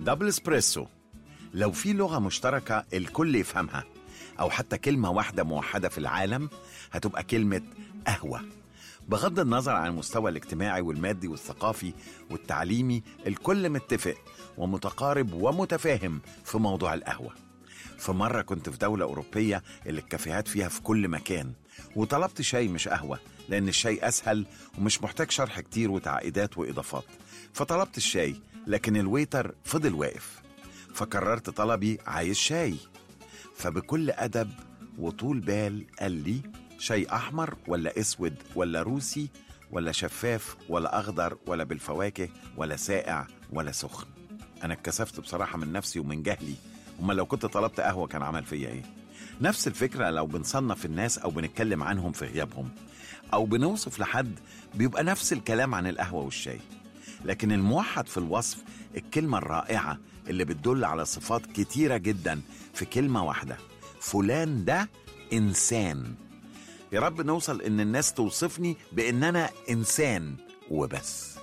دبل اسبريسو لو في لغة مشتركة الكل يفهمها أو حتى كلمة واحدة موحدة في العالم هتبقى كلمة قهوة بغض النظر عن المستوى الاجتماعي والمادي والثقافي والتعليمي الكل متفق ومتقارب ومتفاهم في موضوع القهوة في مرة كنت في دولة أوروبية اللي الكافيهات فيها في كل مكان وطلبت شاي مش قهوة لأن الشاي أسهل ومش محتاج شرح كتير وتعقيدات وإضافات فطلبت الشاي لكن الويتر فضل واقف فكررت طلبي عايز شاي فبكل أدب وطول بال قال لي شاي أحمر ولا أسود ولا روسي ولا شفاف ولا أخضر ولا بالفواكه ولا ساقع ولا سخن أنا اتكسفت بصراحة من نفسي ومن جهلي أما لو كنت طلبت قهوة كان عمل فيا إيه نفس الفكرة لو بنصنف الناس أو بنتكلم عنهم في غيابهم أو بنوصف لحد بيبقى نفس الكلام عن القهوة والشاي لكن الموحد في الوصف الكلمة الرائعة اللي بتدل على صفات كتيرة جدا في كلمة واحدة فلان ده إنسان يا رب نوصل إن الناس توصفني بإن أنا إنسان وبس